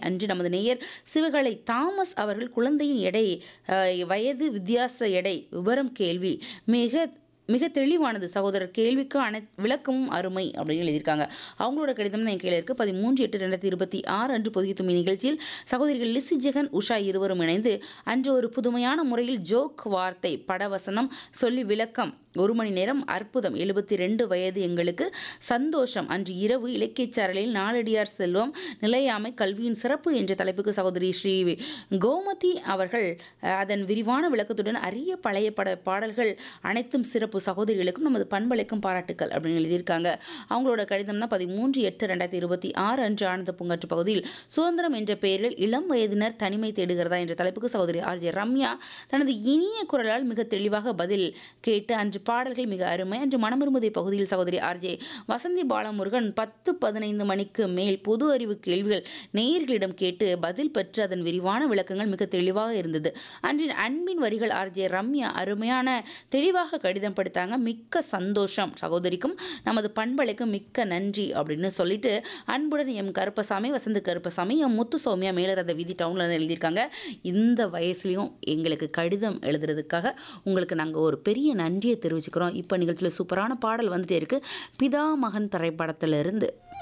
அன்று நமது நேயர் சிவகலை தாமஸ் அவர்கள் குழந்தையின் எடை அஹ், வயது வித்தியாச எடை விவரம் கேள்வி மிக மிக தெளிவானது சகோதரர் கேள்விக்கு அனை விளக்கமும் அருமை அப்படின்னு எழுதியிருக்காங்க அவங்களோட கடிதம் தான் என் கையில் இருக்குது பதிமூன்று எட்டு ரெண்டாயிரத்தி இருபத்தி ஆறு அன்று பொதிகை தும்மி நிகழ்ச்சியில் சகோதரிகள் லிசி ஜெகன் உஷா இருவரும் இணைந்து அன்று ஒரு புதுமையான முறையில் ஜோக் வார்த்தை படவசனம் சொல்லி விளக்கம் ஒரு மணி நேரம் அற்புதம் எழுபத்தி ரெண்டு வயது எங்களுக்கு சந்தோஷம் அன்று இரவு இலக்கியச் சாரலில் நாளடியார் செல்வம் நிலையாமை கல்வியின் சிறப்பு என்ற தலைப்புக்கு சகோதரி ஸ்ரீ கோமதி அவர்கள் அஹ், அதன் விரிவான விளக்கத்துடன் அரிய பழைய பட பாடல்கள் அனைத்தும் சிறப்பு சகோதரிகளுக்கும் நமது பண்பலைக்கும் பாராட்டுக்கள் அப்படின்னு எழுதியிருக்காங்க அவங்களோட கடிதம் தான் பதிமூன்று எட்டு ரெண்டாயிரத்தி இருபத்தி ஆறு அன்று ஆனந்த பூங்காற்று பகுதியில் சுதந்திரம் என்ற பெயரில் இளம் வயதினர் தனிமை தேடுகிறதா என்ற தலைப்புக்கு சகோதரி ஆர்ஜே ரம்யா தனது இனிய குரலால் மிக தெளிவாக பதில் கேட்டு அன்று பாடல்கள் மிக அருமை அன்று மனமிரும்புதை பகுதியில் சகோதரி ஆர்ஜே வசந்தி பாலமுருகன் பத்து பதினைந்து மணிக்கு மேல் பொது அறிவு கேள்விகள் நேயர்களிடம் கேட்டு பதில் பெற்று அதன் விரிவான விளக்கங்கள் மிக தெளிவாக இருந்தது அன்றின் அன்பின் வரிகள் ஆர்ஜே ரம்யா அருமையான தெளிவாக கடிதம் படுத்தாங்க மிக்க சந்தோஷம் சகோதரிக்கும் நமது பண்பலைக்கும் மிக்க நன்றி அப்படின்னு சொல்லிட்டு அன்புடன் எம் கருப்பசாமி வசந்த கருப்பசாமி எம் முத்து சௌமியா மேலரத வீதி டவுனில் இருந்து எழுதியிருக்காங்க இந்த வயசுலையும் எங்களுக்கு கடிதம் எழுதுறதுக்காக உங்களுக்கு நாங்கள் ஒரு பெரிய நன்றியை தெரிவிச்சுக்கிறோம் இப்போ நிகழ்ச்சியில் சூப்பரான பாடல் வந்துட்டே இருக்கு பிதா மகன் திரைப்படத்திலிருந்து